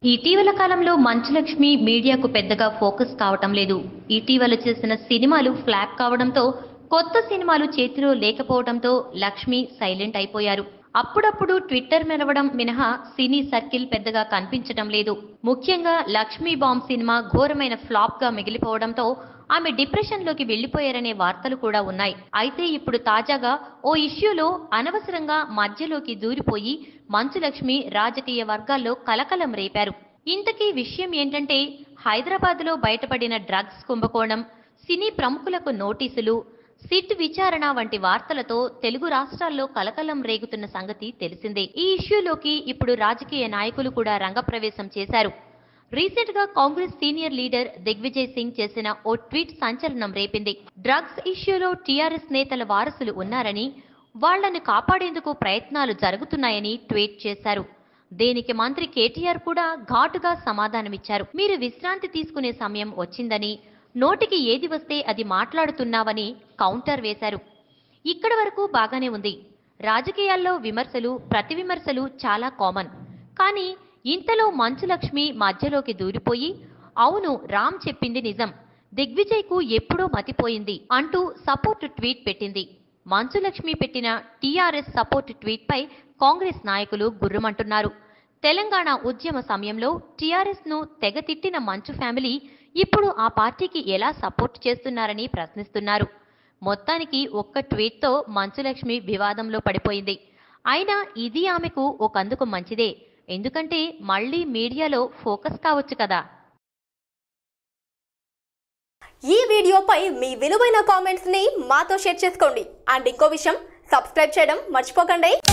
ఇటీవల కాలంలో మంచులక్ష్మి మీడియాకు పెద్దగా ఫోకస్ కావటం లేదు ఇటీవల చేసిన సినిమాలు ఫ్లాప్ కావడంతో కొత్త సినిమాలు చేతిలో లేకపోవడంతో లక్ష్మి సైలెంట్ అయిపోయారు అప్పుడప్పుడు ట్విట్టర్ మెరవడం మినహా సినీ సర్కిల్ పెద్దగా కనిపించడం లేదు ముఖ్యంగా లక్ష్మీ బాంబ్ సినిమా ఘోరమైన ఫ్లాప్ గా మిగిలిపోవడంతో ఆమె డిప్రెషన్ లోకి వెళ్లిపోయారనే వార్తలు కూడా ఉన్నాయి అయితే ఇప్పుడు తాజాగా ఓ ఇష్యూలో అనవసరంగా మధ్యలోకి దూరిపోయి మంచులక్ష్మి రాజకీయ వర్గాల్లో కలకలం రేపారు ఇంతకీ విషయం ఏంటంటే హైదరాబాద్లో బయటపడిన డ్రగ్స్ కుంభకోణం సినీ ప్రముఖులకు నోటీసులు సిట్ విచారణ వంటి వార్తలతో తెలుగు రాష్ట్రాల్లో కలకలం రేగుతున్న సంగతి తెలిసిందే ఈ ఇష్యూలోకి ఇప్పుడు రాజకీయ నాయకులు కూడా రంగప్రవేశం చేశారు రీసెంట్ గా కాంగ్రెస్ సీనియర్ లీడర్ దిగ్విజయ్ సింగ్ చేసిన ఓ ట్వీట్ సంచలనం రేపింది డ్రగ్స్ ఇష్యూలో టీఆర్ఎస్ నేతల వారసులు ఉన్నారని వాళ్లను కాపాడేందుకు ప్రయత్నాలు జరుగుతున్నాయని ట్వీట్ చేశారు దీనికి మంత్రి కేటీఆర్ కూడా ఘాటుగా సమాధానమిచ్చారు మీరు విశ్రాంతి తీసుకునే సమయం వచ్చిందని నోటికి ఏది వస్తే అది మాట్లాడుతున్నావని కౌంటర్ వేశారు ఇక్కడి వరకు బాగానే ఉంది రాజకీయాల్లో విమర్శలు ప్రతి విమర్శలు చాలా కామన్ కానీ ఇంతలో మంచులక్ష్మి మధ్యలోకి దూరిపోయి అవును రామ్ చెప్పింది నిజం దిగ్విజయ్కు ఎప్పుడో మతిపోయింది అంటూ సపోర్ట్ ట్వీట్ పెట్టింది మంచులక్ష్మి పెట్టిన టీఆర్ఎస్ సపోర్ట్ ట్వీట్పై కాంగ్రెస్ నాయకులు గుర్రమంటున్నారు తెలంగాణ ఉద్యమ సమయంలో టీఆర్ఎస్ ను తెగ తిట్టిన మంచు ఫ్యామిలీ ఇప్పుడు ఆ పార్టీకి ఎలా సపోర్ట్ చేస్తున్నారని ప్రశ్నిస్తున్నారు మొత్తానికి ఒక్క ట్వీట్తో మంచులక్ష్మి వివాదంలో పడిపోయింది అయినా ఇది ఆమెకు ఒకందుకు మంచిదే ఎందుకంటే మళ్ళీ మీడియాలో ఫోకస్ కావచ్చు కదా ఈ వీడియోపై మీ విలువైన కామెంట్స్ ని మాతో షేర్ చేసుకోండి అండ్ ఇంకో విషయం సబ్స్క్రైబ్ చేయడం మర్చిపోకండి